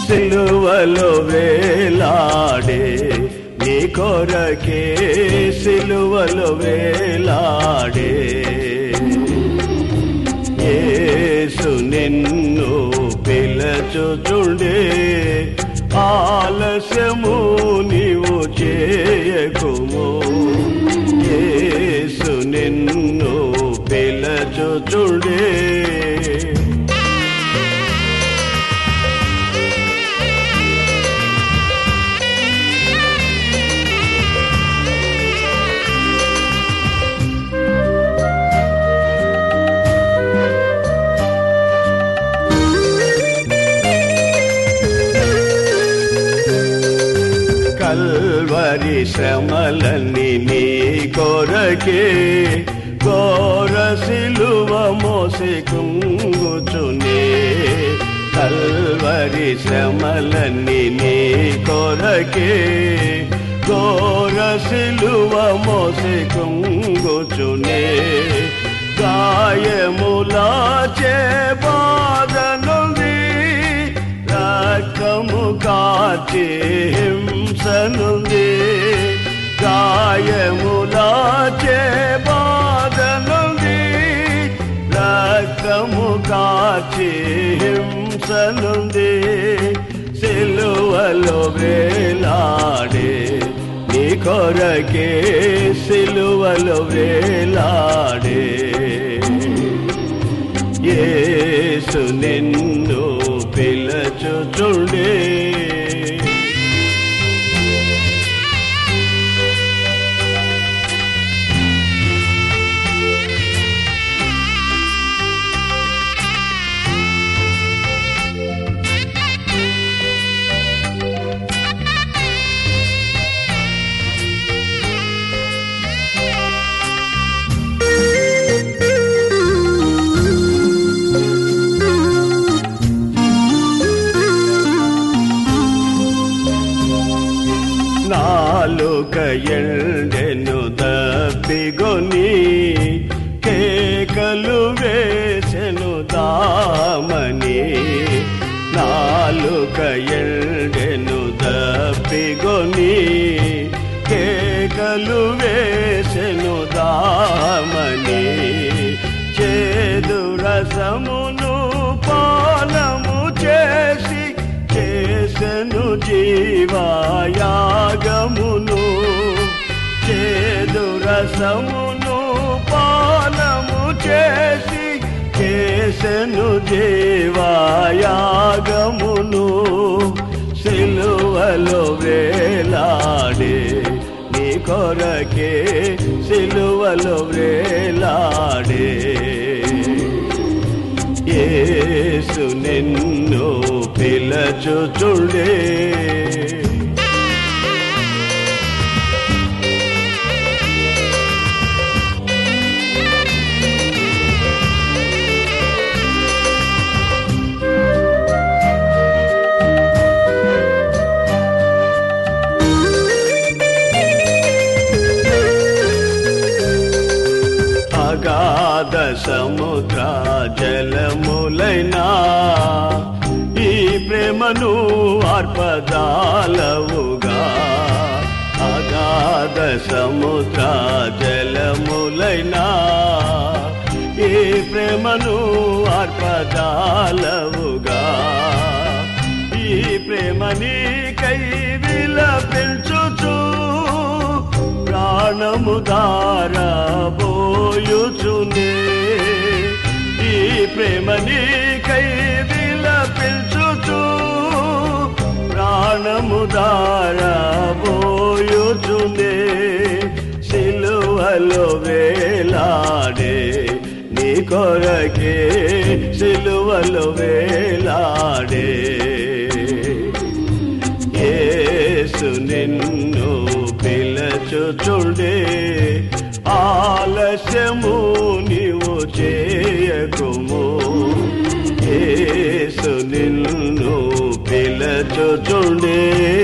సిలువలో వేలాడే నీ కొరకే సిలువలో వేలాడే యేసు నిన్ను పిలచుచుండే ఆలస్యము నీవు చేయకుము యేసు నిన్ను పిలచుచుండే కల్వరి శ్రమలన్నీ నీ కొరకే ఘోర సిలువ మోసి కుంగుచునే కల్వరి శ్రమలన్నీ నీ కొరకే ఘోర సిలువ మోసి కుంగుచునే గాయములాచే బాధనుంది రక్తము కాచే హింసనుంది గాయములాచే బాధనుంది రక్తము కాచే హింసనుంది సిలువలో వేలాడే నీ కొరకే సిలువలో వేలాడే యేసు నిన్ను పిలచుచుండే నాలుక ఎండెను తప్పిగొని కేకలు వేసెను దామని నాలుక ఎండెను తప్పిగొని కేకలు వేసెను దామని చేదు రసమును పాలము చేసి చేసెను జీవాయాగమును చేదు రసమును పాలము చేసి చేసెను జీవాయాగమును సిలువలో వేలాడే నీ కొరకే సిలువలో వేలాడే యేసు నిన్ను పిలచుచుడే అగాధ సముద్ర జలములైనా ఈ ప్రేమను అర్పదాలవుగా అగాధ సముద్ర జలములైనా ఈ ప్రేమను అర్పదాలవుగా ఈ ప్రేమని కై విలపించుచు ప్రాణము దారబోయుచునే ఈ ప్రేమని కై విలపించుచు ప్రాణము దారబోయుచునే సిలువలో వేలాడే నీ కొరకే సిలువలో వేలాడే యేసు నిన్ను పిలచుచుండే ఆలస్యము నీవు చేయకుము యేసు నిన్ను పిలచుచుండే